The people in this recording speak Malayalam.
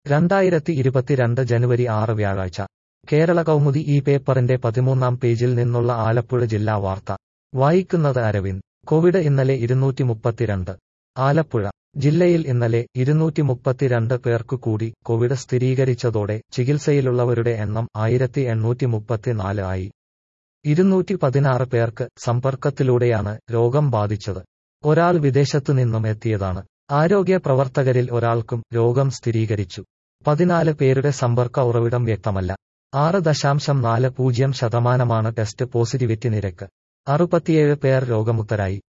രണ്ടായിരത്തി ഇരുപത്തിരണ്ട് ജനുവരി ആറ് വ്യാഴാഴ്ച കേരള കൗമുദി ഈ പേപ്പറിന്റെ പതിമൂന്നാം പേജിൽ നിന്നുള്ള ആലപ്പുഴ ജില്ലാ വാർത്ത വായിക്കുന്നത് അരവിന്ദ് കോവിഡ് ഇന്നലെ ഇരുന്നൂറ്റി മുപ്പത്തിരണ്ട് ആലപ്പുഴ ജില്ലയിൽ ഇന്നലെ ഇരുന്നൂറ്റി മുപ്പത്തിരണ്ട് പേർക്കു കൂടി കോവിഡ് സ്ഥിരീകരിച്ചതോടെ ചികിത്സയിലുള്ളവരുടെ എണ്ണം ആയിരത്തി എണ്ണൂറ്റി മുപ്പത്തിനാല് ആയി ഇരുന്നൂറ്റി പതിനാറ് പേർക്ക് സമ്പർക്കത്തിലൂടെയാണ് രോഗം ബാധിച്ചത് ഒരാൾ വിദേശത്തു നിന്നും എത്തിയതാണ് ആരോഗ്യ പ്രവർത്തകരിൽ ഒരാൾക്കും രോഗം സ്ഥിരീകരിച്ചു പതിനാല് പേരുടെ സമ്പർക്ക ഉറവിടം വ്യക്തമല്ല ആറ് ദശാംശം നാല് പൂജ്യം ശതമാനമാണ് ടെസ്റ്റ് പോസിറ്റിവിറ്റി നിരക്ക് അറുപത്തിയേഴ് പേർ രോഗമുക്തരായി